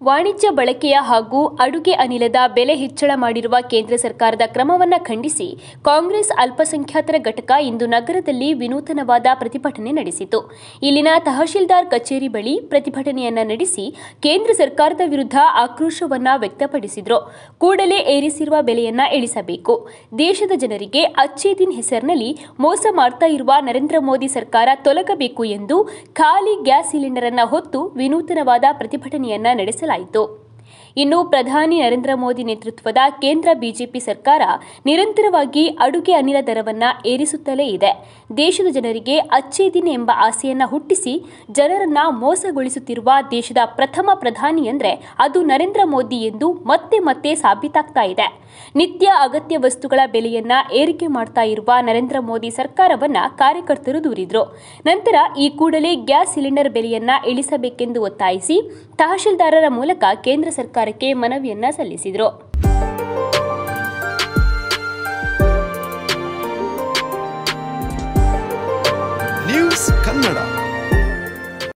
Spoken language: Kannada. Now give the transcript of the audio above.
ವಾಣಿಜ್ಯ ಬಳಕೆಯ ಹಾಗೂ ಅಡುಗೆ ಅನಿಲದ ಬೆಲೆ ಹೆಚ್ಚಳ ಮಾಡಿರುವ ಕೇಂದ್ರ ಸರ್ಕಾರದ ಕ್ರಮವನ್ನು ಖಂಡಿಸಿ ಕಾಂಗ್ರೆಸ್ ಅಲ್ಪಸಂಖ್ಯಾತರ ಘಟಕ ಇಂದು ನಗರದಲ್ಲಿ ವಿನೂತನವಾದ ಪ್ರತಿಭಟನೆ ನಡೆಸಿತು ಇಲ್ಲಿನ ತಹಶೀಲ್ದಾರ್ ಕಚೇರಿ ಬಳಿ ಪ್ರತಿಭಟನೆಯನ್ನ ನಡೆಸಿ ಕೇಂದ್ರ ಸರ್ಕಾರದ ವಿರುದ್ಧ ಆಕ್ರೋಶವನ್ನ ವ್ಯಕ್ತಪಡಿಸಿದ್ರು ಕೂಡಲೇ ಏರಿಸಿರುವ ಬೆಲೆಯನ್ನ ಇಳಿಸಬೇಕು ದೇಶದ ಜನರಿಗೆ ಅಚ್ಚೇ ದಿನ್ ಹೆಸರಿನಲ್ಲಿ ಮೋಸ ಮಾಡ್ತಾ ಇರುವ ನರೇಂದ್ರ ಮೋದಿ ಸರ್ಕಾರ ತೊಲಗಬೇಕು ಎಂದು ಖಾಲಿ ಗ್ಯಾಸ್ ಸಿಲಿಂಡರ್ ಅನ್ನ ಹೊತ್ತು ವಿನೂತನವಾದ ಪ್ರತಿಭಟನೆಯನ್ನ ನಡೆಸಲಾಯಿತು ಇನ್ನು ಪ್ರಧಾನಿ ನರೇಂದ್ರ ಮೋದಿ ನೇತೃತ್ವದ ಕೇಂದ್ರ ಬಿಜೆಪಿ ಸರ್ಕಾರ ನಿರಂತರವಾಗಿ ಅಡುಗೆ ಅನಿಲ ದರವನ್ನ ಏರಿಸುತ್ತಲೇ ಇದೆ ದೇಶದ ಜನರಿಗೆ ಅಚ್ಚೇ ದಿನ ಎಂಬ ಆಸೆಯನ್ನ ಹುಟ್ಟಿಸಿ ಜನರನ್ನ ಮೋಸಗೊಳಿಸುತ್ತಿರುವ ದೇಶದ ಪ್ರಥಮ ಪ್ರಧಾನಿ ಅಂದ್ರೆ ಅದು ನರೇಂದ್ರ ಮೋದಿ ಎಂದು ಮತ್ತೆ ಮತ್ತೆ ಸಾಬೀತಾಗ್ತಾ ಇದೆ ನಿತ್ಯ ಅಗತ್ಯ ವಸ್ತುಗಳ ಬೆಲೆಯನ್ನ ಏರಿಕೆ ಮಾಡ್ತಾ ಇರುವ ನರೇಂದ್ರ ಮೋದಿ ಸರ್ಕಾರವನ್ನ ಕಾರ್ಯಕರ್ತರು ದೂರಿದ್ರು ನಂತರ ಈ ಕೂಡಲೇ ಗ್ಯಾಸ್ ಸಿಲಿಂಡರ್ ಬೆಲೆಯನ್ನ ಇಳಿಸಬೇಕೆಂದು ಒತ್ತಾಯಿಸಿ ತಹಶೀಲ್ದಾರರ ಮೂಲಕ ಕೇಂದ್ರ ಸರ್ಕಾರಕ್ಕೆ ಮನವಿಯನ್ನ ಸಲ್ಲಿಸಿದರು ನ್ಯೂಸ್ ಕನ್ನಡ